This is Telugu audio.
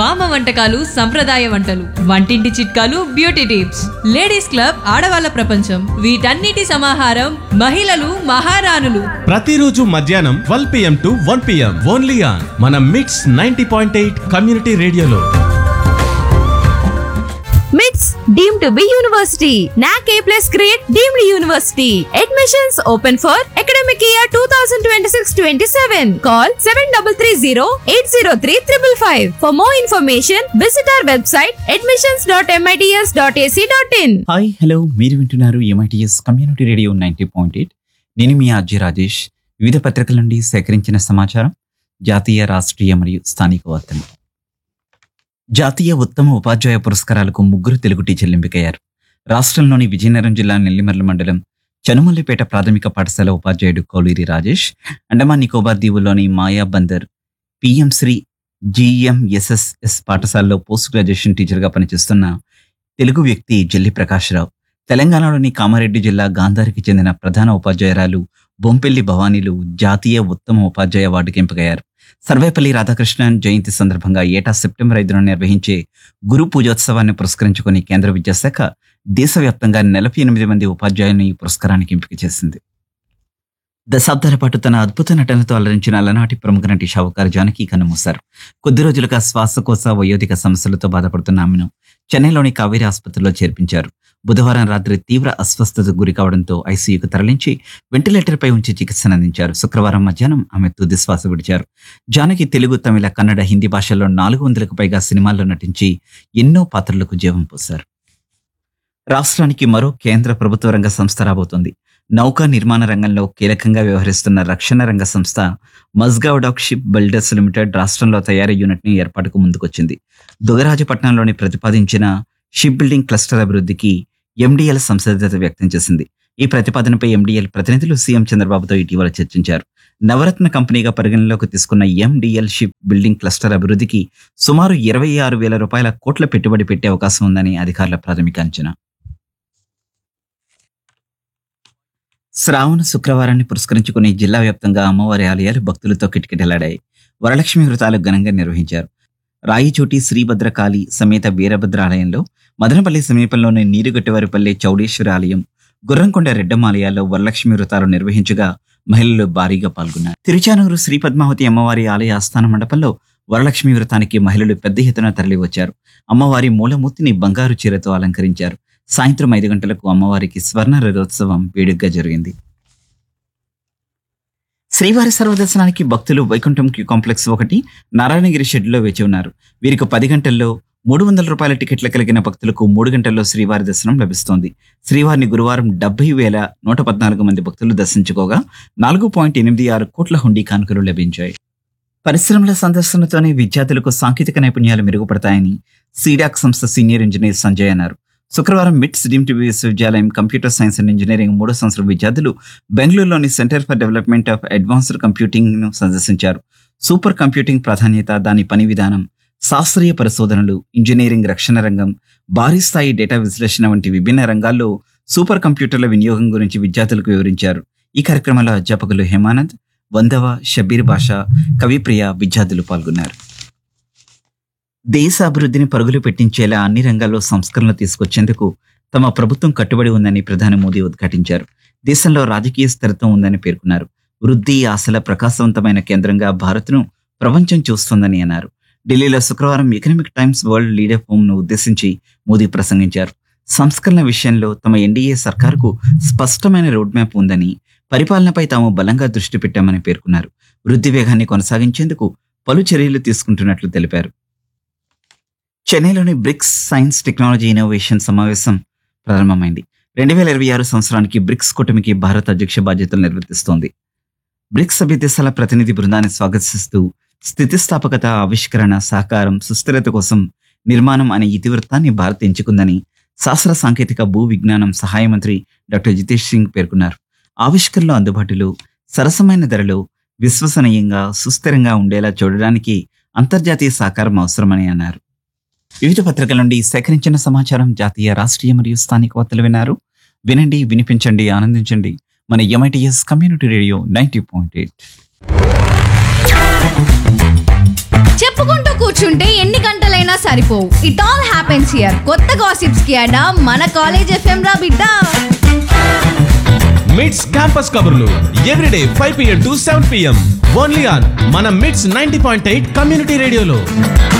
బామ్మ వంటకాలు సంప్రదాయ వంటలు వంటింటి చిట్కాలు బ్యూటీ టిప్స్ లేడీస్ క్లబ్ ఆడవాళ్ళ ప్రపంచం వీటన్నిటి సమాహారం మహిళలు మహారాణులు ప్రతిరోజు మధ్యాహ్నం twelve PM to one PM only on మన MITS ninety point eight community రేడియోలో మిట్స్ deem to be university NAAC A plus grade deemed university admissions open for academic year two thousand twenty six twenty seven call seven double three zero eight zero three triple five for more information visit our website admissions dot MITS dot AC dot in hi hello మీరు వింటున్నారు MITS community radio ninety point eight నేను మీ ఆర్జే రాజేష్ వివిధ పత్రికల నుండి సేకరించిన సమాచారం జాతీయ రాష్ట్రీయ మరియు స్థానిక వార్తలు జాతీయ ఉత్తమ ఉపాధ్యాయ పురస్కారాలకు ముగ్గురు తెలుగు టీచర్లు ఎంపికయ్యారు రాష్ట్రంలోని విజయనగరం జిల్లా నెల్లిమర్ల మండలం చనుమల్లిపేట ప్రాథమిక పాఠశాల ఉపాధ్యాయుడు కౌలీరి రాజేష్ అండమాన్ నికోబార్ దీవుల్లోని Mayabunder PM Shri GMSSS పాఠశాలలో పోస్ట్ గ్రాడ్యుయేషన్ టీచర్గా పనిచేస్తున్న తెలుగు వ్యక్తి జల్లి ప్రకాశ్రావు తెలంగాణలోని కామారెడ్డి జిల్లా గాంధారికి చెందిన ప్రధాన ఉపాధ్యాయురాలు బొంపెల్లి భవానీలు జాతీయ ఉత్తమ ఉపాధ్యాయ అవార్డుకి ఎంపికయ్యారు సర్వేపల్లి రాధాకృష్ణన్ జయంతి సందర్భంగా ఏటా సెప్టెంబర్ ఐదున నిర్వహించే గురు పూజోత్సవాన్ని పురస్కరించుకుని కేంద్ర విద్యాశాఖ దేశవ్యాప్తంగా నలభై ఎనిమిది మంది ఉపాధ్యాయులను ఈ పురస్కారానికి ఎంపిక చేసింది దశాబ్దాల పాటు తన అద్భుత నటనతో అలరించిన అలనాటి ప్రముఖ నటి షావుకారు జానకి కన్నుమూశారు కొద్ది రోజులుగా శ్వాసకోశ వయోధిక సమస్యలతో బాధపడుతున్న ఆమెను చెన్నైలోని కావేరీ ఆసుపత్రిలో చేర్పించారు బుధవారం రాత్రి తీవ్ర అస్వస్థతకు గురి కావడంతో ఐసీయూకు తరలించి వెంటిలేటర్పై ఉంచి చికిత్సను అందించారు శుక్రవారం మధ్యాహ్నం ఆమె తుది శ్వాస విడిచారు జానకి తెలుగు తమిళ కన్నడ హిందీ భాషల్లో నాలుగు వందలకు పైగా సినిమాల్లో నటించి ఎన్నో పాత్రలకు జీవం పోశారు రాష్ట్రానికి మరో కేంద్ర ప్రభుత్వ రంగ సంస్థ రాబోతోంది నౌకా నిర్మాణ రంగంలో కీలకంగా వ్యవహరిస్తున్న రక్షణ రంగ సంస్థ Mazagon dock ship builders limited రాష్ట్రంలో తయారీ యూనిట్ ని ఏర్పాటుకు ముందుకొచ్చింది దుగరాజపట్నంలోని ప్రతిపాదించిన షిప్ బిల్డింగ్ క్లస్టర్ అభివృద్ధికి ఎండిఎల్ సంసిద్ధత వ్యక్తం చేసింది ఈ ప్రతిపాదనపై ఎండిఎల్ ప్రతినిధులు సీఎం చంద్రబాబుతో ఇటీవల చర్చించారు నవరత్న కంపెనీగా పరిగణనలోకి తీసుకున్న ఎండిఎల్ షిప్ బిల్డింగ్ క్లస్టర్ అభివృద్ధికి సుమారు ఇరవై ఆరు వేల రూపాయల కోట్ల పెట్టుబడి పెట్టే అవకాశం ఉందని అధికారుల ప్రాథమిక అంచనా శ్రావణ శుక్రవారాన్ని పురస్కరించుకుని జిల్లా వ్యాప్తంగా అమ్మవారి ఆలయాలు భక్తులతో కిటకిటలాడాయి వరలక్ష్మి వ్రతాలు ఘనంగా నిర్వహించారు రాయిచోటి శ్రీభద్రకాళి సమేత వీరభద్ర ఆలయంలో మదనపల్లి సమీపంలోని నీరుగట్టివారిపల్లి చౌడేశ్వరి ఆలయం గుర్రంకొండ రెడ్డమ్మ ఆలయాల్లో వరలక్ష్మి వ్రతాలు నిర్వహించగా మహిళలు భారీగా పాల్గొన్నారు తిరుచానూరు శ్రీ పద్మావతి అమ్మవారి ఆలయ ఆస్థాన మండపంలో వరలక్ష్మి వ్రతానికి మహిళలు పెద్ద ఎత్తున తరలివచ్చారు అమ్మవారి మూలమూర్తిని బంగారు చీరతో అలంకరించారు సాయంత్రం ఐదు గంటలకు అమ్మవారికి స్వర్ణ రథోత్సవం వేడుకగా జరిగింది శ్రీవారి సర్వదర్శనానికి భక్తులు వైకుంఠం క్యూ కాంప్లెక్స్ ఒకటి నారాయణగిరి షెడ్లో వేచి ఉన్నారు వీరికి పది గంటల్లో మూడు వందల రూపాయల టికెట్లు కలిగిన భక్తులకు మూడు గంటల్లో శ్రీవారి దర్శనం లభిస్తోంది శ్రీవారిని గురువారం డెబ్బై వేల నూట పద్నాలుగు మంది భక్తులు దర్శించుకోగా నాలుగు పాయింట్ ఎనిమిది ఆరు కోట్ల హుండీ కానుకలు లభించాయి పరిశ్రమల సందర్శనతోనే విద్యార్థులకు సాంకేతిక నైపుణ్యాలు మెరుగుపడతాయని సీడాక్ సంస్థ సీనియర్ ఇంజనీర్ సంజయ్ అన్నారు శుక్రవారం మిట్స్ డీమ్ టీవీ విశ్వవిద్యాలయం కంప్యూటర్ సైన్స్ అండ్ ఇంజనీరింగ్ మూడో సంవత్సరం విద్యార్థులు బెంగళూరులోని centre for development of advanced computing ను సందర్శించారు సూపర్ కంప్యూటింగ్ ప్రాధాన్యత దాని పని విధానం శాస్త్రీయ పరిశోధనలు ఇంజనీరింగ్ రక్షణ రంగం భారీ స్థాయి డేటా విశ్లేషణ వంటి విభిన్న రంగాల్లో సూపర్ కంప్యూటర్ల వినియోగం గురించి విద్యార్థులకు వివరించారు ఈ కార్యక్రమంలో అధ్యాపకులు హేమానంద్ వందవ షబీర్ బాషా కవిప్రియ విద్యార్థులు పాల్గొన్నారు దేశ అభివృద్ధిని పరుగులు పెట్టించేలా అన్ని రంగాల్లో సంస్కరణలు తీసుకొచ్చేందుకు తమ ప్రభుత్వం కట్టుబడి ఉందని ప్రధాని మోదీ ఉద్ఘాటించారు దేశంలో రాజకీయ స్థిరత్వం ఉందని పేర్కొన్నారు వృద్ధి ఆశల ప్రకాశవంతమైన కేంద్రంగా భారత్ను ప్రపంచం చూస్తోందని అన్నారు ఢిల్లీలో శుక్రవారం Economic Times World Leader Forum ను ఉద్దేశించి మోదీ ప్రసంగించారు సంస్కరణ విషయంలో తమ ఎన్డీఏ సర్కారుకు స్పష్టమైన రోడ్ మ్యాప్ ఉందని పరిపాలనపై తాము బలంగా దృష్టి పెట్టామని పేర్కొన్నారు వృద్ధి వేగాన్ని కొనసాగించేందుకు పలు చర్యలు తీసుకుంటున్నట్లు తెలిపారు చెన్నైలోని బ్రిక్స్ సైన్స్ టెక్నాలజీ ఇన్నోవేషన్ సమావేశం ప్రారంభమైంది రెండు వేల ఇరవై ఆరు సంవత్సరానికి బ్రిక్స్ కూటమికి భారత్ అధ్యక్ష బాధ్యతలు నిర్వర్తిస్తోంది బ్రిక్స్ సభ్య దేశాల ప్రతినిధి బృందాన్ని స్వాగతిస్తూ స్థితిస్థాపకత ఆవిష్కరణ సహకారం సుస్థిరత కోసం నిర్మాణం అనే ఇతివృత్తాన్ని భారత్ ఎంచుకుందని శాస్త్ర సాంకేతిక భూ విజ్ఞానం సహాయ మంత్రి డాక్టర్ జితేష్ సింగ్ పేర్కొన్నారు ఆవిష్కరణలు అందుబాటులో సరసమైన ధరలో విశ్వసనీయంగా సుస్థిరంగా ఉండేలా చూడడానికి అంతర్జాతీయ సహకారం అవసరమని అన్నారు వివిధ పత్రికల నుండి సేకరించిన సమాచారం జాతీయ రాష్ట్రీయ మరియు స్థానిక వార్తలు విన్నారు వినండి వినిపించండి ఆనందించండి మన MITS community radio ninety point eight చెప్పుకుంటూ కూర్చుంటే ఎన్ని గంటలైనా సరిపోవు ఇట్ ఆల్ హ్యాపెన్స్ హియర్ కొత్త గాసిప్స్ కి అడా మన కాలేజ్ ఎఫ్ఎం రా బిడ్డ మిట్స్ క్యాంపస్ కబుర్లు everyday five PM to seven PM only on మన MITS ninety point eight community రేడియోలో